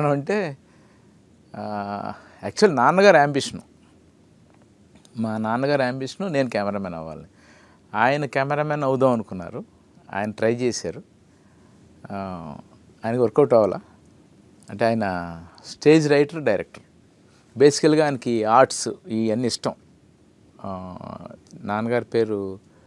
కారణం అంటే యాక్చువల్ నాన్నగారు యాంబిషను మా నాన్నగారు యాంబిషను నేను కెమెరామెన్ అవ్వాలి ఆయన కెమెరామెన్ అవుదాం అనుకున్నారు ఆయన ట్రై చేశారు ఆ, ఆయనకి వర్కౌట్ అవ్వాలా అంటే ఆయన స్టేజ్ రైటర్ డైరెక్టర్ బేసికల్గా ఆయనకి ఆర్ట్స్ ఇవన్నీ ఇష్టం ఆ, నాన్నగారి పేరు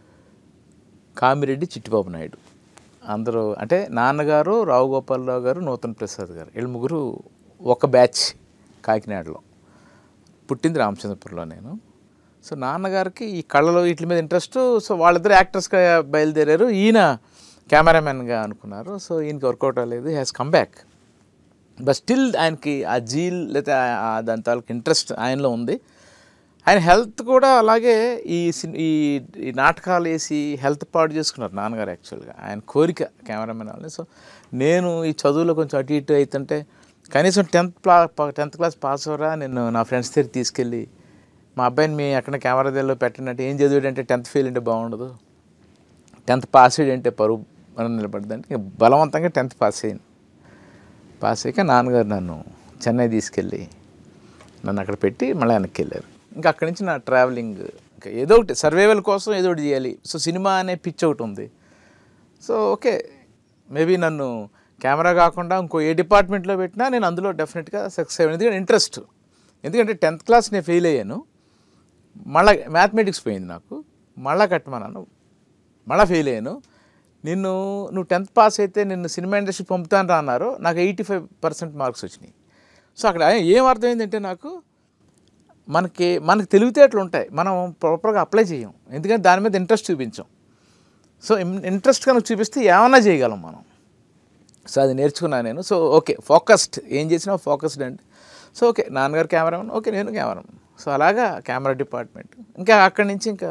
కామిరెడ్డి చిట్టిబాబు నాయుడు అందరూ అంటే నాన్నగారు రావు గోపాలరావు గారు నూతన్ ప్రసాద్ గారు వీళ్ళు ముగ్గురు ఒక బ్యాచ్ కాకినాడలో పుట్టింది రామచంద్రపురంలో నేను సో నాన్నగారికి ఈ కళ్ళలో వీటి మీద ఇంట్రెస్ట్ సో వాళ్ళిద్దరు యాక్టర్స్గా బయలుదేరారు ఈయన కెమెరామెన్గా అనుకున్నారు సో ఈయనకి వర్కౌట్ అవ్వలేదు has come back but still ఆయనకి ఆ జీల్ లేదా ఆ దాని తాలూకు ఇంట్రెస్ట్ ఆయనలో ఉంది ఆయన హెల్త్ కూడా అలాగే ఈ సిన్- ఈ ఈ నాటకాలు వేసి హెల్త్ పాడు చేసుకున్నారు నాన్నగారు యాక్చువల్గా ఆయన కోరిక కెమెరామెన్ వాళ్ళని సో నేను ఈ చదువులో కొంచెం అటు ఇటు అవుతుంటే కనీసం టెన్త్ ప్లా టెన్త్ క్లాస్ పాస్ అవరా నేను నా ఫ్రెండ్స్ దగ్గర తీసుకెళ్ళి మా అబ్బాయిని మీ ఎక్కడ కెమెరా దగ్గరలో పెట్టినట్టు ఏం చదివాడంటే టెన్త్ ఫెయిల్ అంటే బాగుండదు టెన్త్ పాస్ అయ్యాడంటే పరువు మనం నిలబడదంటే ఇక బలవంతంగా టెన్త్ పాస్ అయ్యాను పాస్ అయ్యాక నాన్నగారు నన్ను చెన్నై తీసుకెళ్ళి నన్ను అక్కడ పెట్టి మళ్ళీ వెనక్కి వెళ్ళారు ఇంకా అక్కడి నుంచి నా ట్రావెలింగ్ ఇంకా ఏదో ఒకటి సర్వైవల్ కోసం ఏదో ఒకటి చేయాలి సో సినిమా అనే పిచ్ ఒకటి ఉంది సో ఓకే మేబీ నన్ను కెమెరా కాకుండా ఇంకో ఏ డిపార్ట్మెంట్లో పెట్టినా నేను అందులో డెఫినెట్గా సక్సెస్ అయ్యాను ఎందుకంటే ఇంట్రెస్ట్ ఎందుకంటే టెన్త్ క్లాస్ నేను ఫెయిల్ అయ్యాను మళ్ళా మ్యాథమెటిక్స్ పోయింది నాకు మళ్ళా కట్టమన్నాను మళ్ళీ ఫెయిల్ అయ్యాను నిన్ను నువ్వు టెన్త్ పాస్ అయితే నిన్ను సినిమా ఇండస్ట్రీ పంపుతాను రా అన్నారు నాకు ఎయిటీ ఫైవ్ పర్సెంట్ మార్క్స్ వచ్చినాయి సో అక్కడ ఏం అర్థమైందంటే నాకు మనకి మనకి తెలివితేటలు ఉంటాయి మనం ప్రాపర్గా అప్లై చేయం ఎందుకంటే దాని మీద ఇంట్రెస్ట్ చూపించాం సో ఇంట్రెస్ట్ కనుక చూపిస్తే ఏమన్నా చేయగలం మనం సో అది నేర్చుకున్నాను నేను సో ఓకే ఫోకస్డ్ ఏం చేసినా ఫోకస్డ్ అంటే సో ఓకే నాన్నగారు కెమెరామెన్ ఓకే నేను కెమెరామెన్ సో అలాగా కెమెరా డిపార్ట్మెంట్ ఇంకా అక్కడి నుంచి ఇంకా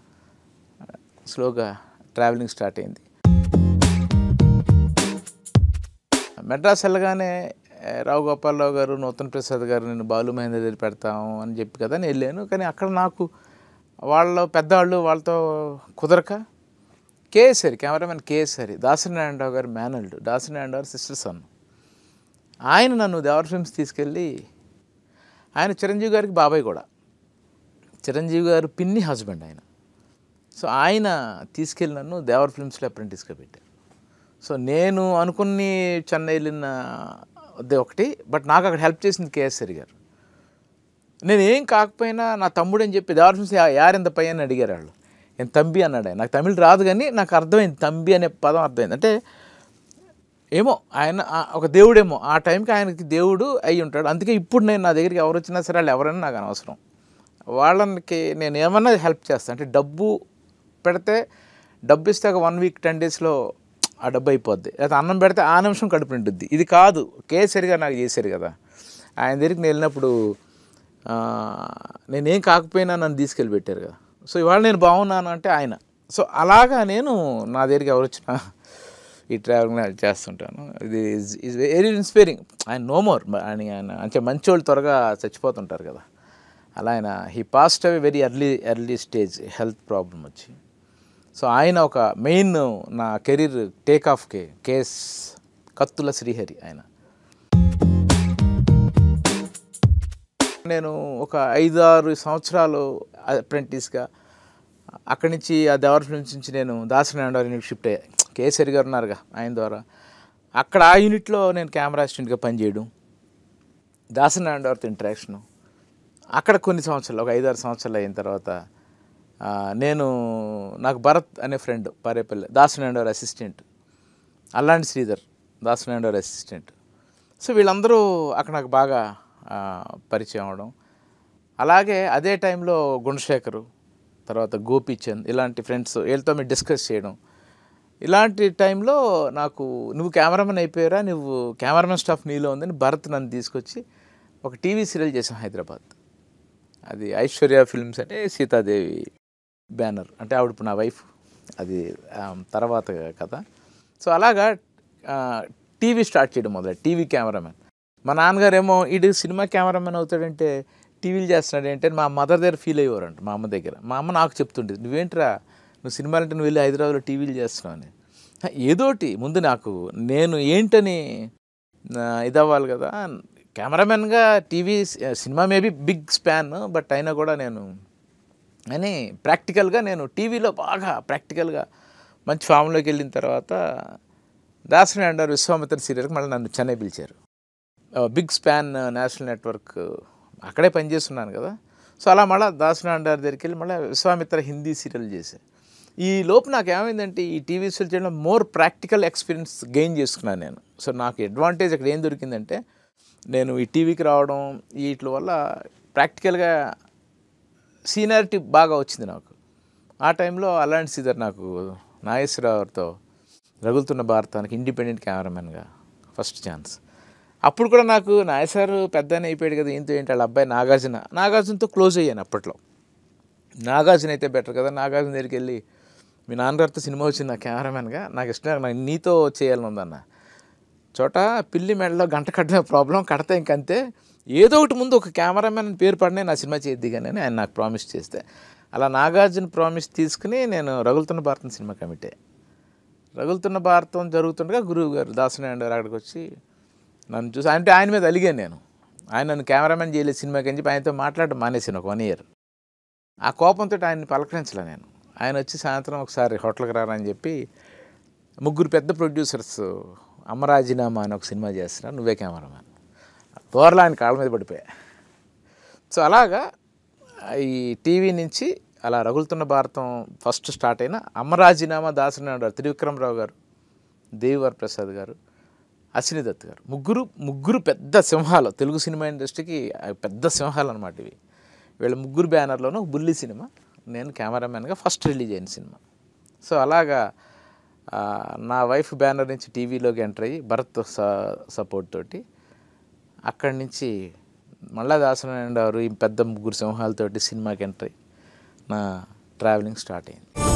స్లోగా ట్రావెలింగ్ స్టార్ట్ అయింది మెడ్రాస్ వెళ్ళగానే ఏ, రావు గోపాలరావు గారు నూతన్ ప్రసాద్ గారు నేను బాలు మహేందర్ దగ్గర పెడతాము అని చెప్పి కదా నేను వెళ్ళాను కానీ అక్కడ నాకు వాళ్ళ పెద్దవాళ్ళు వాళ్ళతో కుదరక కేఎస్ఆరి కెమెరామెన్ కేఎస్ఆరి దాసనారాయణరావు గారు మేనల్డ్ దాసనారాయణరావు సిస్టర్ సన్ ఆయన నన్ను దేవర్ ఫిల్మ్స్ తీసుకెళ్ళి ఆయన చిరంజీవి గారికి బాబాయ్ కూడా చిరంజీవి గారు పిన్ని హస్బెండ్ ఆయన సో ఆయన తీసుకెళ్ళి నన్ను దేవర్ ఫిల్మ్స్లో అప్రెంటిస్గా పెట్టారు సో నేను అనుకుని చెన్నై వెళ్ళిన అదే ఒకటి బట్ నాకు అక్కడ హెల్ప్ చేసింది కేఎస్ఆర్ గారు నేను ఏం కాకపోయినా నా తమ్ముడు అని చెప్పి దేవర్ ఫిల్మ్స్ యారెంత పై అని అడిగారు వాళ్ళు నేను తంబి అన్నాడు ఆయన నాకు తమిళ్ రాదు కానీ నాకు అర్థమైంది తంబి అనే పదం అర్థమైంది అంటే ఏమో ఆయన ఆ- ఒక దేవుడేమో ఆ టైంకి ఆయనకి దేవుడు అయి ఉంటాడు అందుకే ఇప్పుడు నేను నా దగ్గరికి ఎవరు వచ్చినా సరే వాళ్ళు ఎవరైనా నాకు అనవసరం వాళ్ళకి నేను ఏమన్నా హెల్ప్ చేస్తాను అంటే డబ్బు పెడితే డబ్బు ఇస్తే ఒక వన్ వీక్ టెన్ డేస్లో ఆ డబ్బు అయిపోద్ది లేదా అన్నం పెడితే ఆ నిమిషం కడుపు నిండుద్ది ఇది కాదు కేసరిగా నాకు చేశారు కదా ఆయన దగ్గరికి నేను వెళ్ళినప్పుడు ఆ, నేనేం కాకపోయినా నన్ను తీసుకెళ్ళి పెట్టారు కదా సో ఇవాళ నేను బాగున్నాను అంటే ఆయన సో అలాగా నేను నా దగ్గరికి ఎవరు వచ్చినా ఈ ట్రావెలింగ్ చేస్తుంటాను ఇది ఈజ్ వెరీ ఇన్స్పైరింగ్ ఆయన నో మోర్ ఆయన ఆయన అంటే మంచి వాళ్ళు త్వరగా చచ్చిపోతుంటారు కదా అలా ఆయన he passed away very early early stage health problem వచ్చి సో ఆయన ఒక మెయిన్ నా కెరీర్ టేక్ ఆఫ్కే కేస్ కత్తుల శ్రీహరి ఆయన నేను ఒక ఐదు ఆరు సంవత్సరాలు అప్రెంటిస్గా అక్కడి నుంచి ఆ దేవర ఫిల్మ్స్ నుంచి నేను దాసనారాయణ యూనిట్ షిఫ్ట్ అయ్యా కేసరి గారు ఉన్నారుగా ఆయన ద్వారా అక్కడ ఆ యూనిట్లో నేను కెమెరా అసిస్టెంట్గా పనిచేయడం దాసనారాయణ గారితో ఇంటరాక్షను అక్కడ కొన్ని సంవత్సరాలు ఒక ఐదారు సంవత్సరాలు అయిన తర్వాత ఆ, నేను నాకు భరత్ అనే ఫ్రెండ్ పారేపల్లి దాసనారాయణ గారి అసిస్టెంట్ అల్లాంటి శ్రీధర్ దాసనారాయణ గారి అసిస్టెంట్ సో వీళ్ళందరూ అక్కడ నాకు బాగా ఆ, పరిచయం అవడం అలాగే అదే టైంలో గుణశేఖరు తర్వాత గోపీచంద్ ఇలాంటి ఫ్రెండ్స్ వీళ్ళతో మీరు డిస్కస్ చేయడం ఇలాంటి టైంలో నాకు నువ్వు కెమెరామెన్ అయిపోయారా నువ్వు కెమెరామెన్ స్టాఫ్ నీలో ఉందని భరత్ నన్ను తీసుకొచ్చి ఒక టీవీ సీరియల్ చేసాం హైదరాబాద్ అది ఐశ్వర్య ఫిల్మ్స్ అంటే సీతాదేవి బ్యానర్ అంటే ఆవిడ ఇప్పుడు నా వైఫ్ అది ఆ, తర్వాత కథ సో అలాగా టీవీ స్టార్ట్ చేయడం మొదలు టీవీ కెమెరామెన్ మా నాన్నగారు ఏమో ఇటు సినిమా కెమెరామెన్ అవుతాడంటే టీవీలు చేస్తున్నాడు ఏంటంటే మా మదర్ దగ్గర ఫీల్ అయ్యేవారంట మా అమ్మ దగ్గర మా అమ్మ నాకు చెప్తుండేది నువ్వేంట్రా నువ్వు సినిమాలంటే నువ్వు వెళ్ళి హైదరాబాద్లో టీవీలు చేస్తున్నావు అని "హ, ఏదోటి ముందు నాకు నేను ఏంటని ఆ, ఇది అవ్వాలి కదా కెమెరామెన్గా టీవీ సినిమా మేబీ బిగ్ స్పాన్ బట్ అయినా కూడా నేను అని ప్రాక్టికల్గా నేను టీవీలో బాగా ప్రాక్టికల్గా మంచి ఫామ్లోకి వెళ్ళిన తర్వాత దాసరి అండారు విశ్వామిత్ర సీరియల్కి మళ్ళీ నన్ను చెన్నై పిలిచారు బిగ్ స్పాన్ నేషనల్ నెట్వర్క్ అక్కడే పనిచేస్తున్నాను కదా సో అలా మళ్ళీ దాసరి అండార్ దగ్గరికి వెళ్ళి మళ్ళీ విశ్వామిత్ర హిందీ సీరియల్ చేశాను ఈ లోపు నాకు ఏమైందంటే ఈ టీవీ సీరియల్ చేయడం మోర్ ప్రాక్టికల్ ఎక్స్పీరియన్స్ గెయిన్ చేసుకున్నాను నేను సో నాకు అడ్వాంటేజ్ అక్కడ ఏం దొరికిందంటే నేను ఈ టీవీకి రావడం వీటి వల్ల ప్రాక్టికల్గా సీనియారిటీ బాగా వచ్చింది నాకు ఆ టైంలో అలాంటి సీదర్ నాకు నాగేశ్వరరావుతో రగులుతున్న భారతానికి ఇండిపెండెంట్ కెమెరామెన్గా ఫస్ట్ ఛాన్స్ అప్పుడు కూడా నాకు నాగేశ్వర్ పెద్ద అయిపోయాడు కదా ఏంటో ఏంటి వాళ్ళ అబ్బాయి నాగార్జున నాగార్జునతో క్లోజ్ అయ్యాను అప్పట్లో నాగార్జున అయితే బెటర్ కదా నాగార్జున దగ్గరికి వెళ్ళి మీ నాన్నగారితో సినిమా వచ్చింది నా కెమెరామెన్గా నాకు ఇష్టం నాకు నీతో చేయాలని ఉందన్న చోట పిల్లి మెడలో గంట కట్టిన ప్రాబ్లం కడితే ఇంకంతే ఏదో ఒకటి ముందు ఒక కెమెరామెన్ పేరు పడినే నా సినిమా చేద్ది కానీ ఆయన నాకు ప్రామిస్ చేస్తే అలా నాగార్జున ప్రామిస్ తీసుకుని నేను రగులుతున్న భారతం సినిమా కమిటే రగులుతున్న భారతం జరుగుతుండగా గురువు గారు దాసనారాయణ గారు అక్కడికి వచ్చి నన్ను చూసి అంటే ఆయన మీద అలిగాను నేను ఆయన నన్ను కెమెరామెన్ చేయలేదు సినిమాకి అని చెప్పి ఆయనతో మాట్లాడడం మానేసాను ఒక వన్ ఇయర్ ఆ కోపంతో ఆయన్ని పలకరించలే నేను ఆయన వచ్చి సాయంత్రం ఒకసారి హోటల్కి రారని చెప్పి ముగ్గురు పెద్ద ప్రొడ్యూసర్స్ అమరాజీనామా అని ఒక సినిమా చేస్తున్నారు నువ్వే కెమెరామెన్ దూరలో ఆయన కాళ్ళ మీద పడిపోయా సో అలాగా ఈ టీవీ నుంచి అలా రగులుతున్న భారతం ఫస్ట్ స్టార్ట్ అయిన అమరాజీనామా దాసనాడు త్రివిక్రమరావు గారు దేవివర్ ప్రసాద్ గారు అశ్విని దత్ గారు ముగ్గురు ముగ్గురు పెద్ద సింహాలు తెలుగు సినిమా ఇండస్ట్రీకి అవి పెద్ద సింహాలు అనమాట ఇవి వీళ్ళ ముగ్గురు బ్యానర్లోనూ బుల్లి సినిమా నేను కెమెరామెన్గా ఫస్ట్ రిలీజ్ అయిన సినిమా సో అలాగా ఆ, నా వైఫ్ బ్యానర్ నుంచి టీవీలోకి ఎంటర్ అయ్యి భరత్ సపోర్ట్ తోటి అక్కడి నుంచి మళ్ళా దాసనారాయణ గారు ఈ పెద్ద ముగ్గురు సింహాలతోటి సినిమాకి ఎంటర్ అయ్యి నా ట్రావెలింగ్ స్టార్ట్ అయింది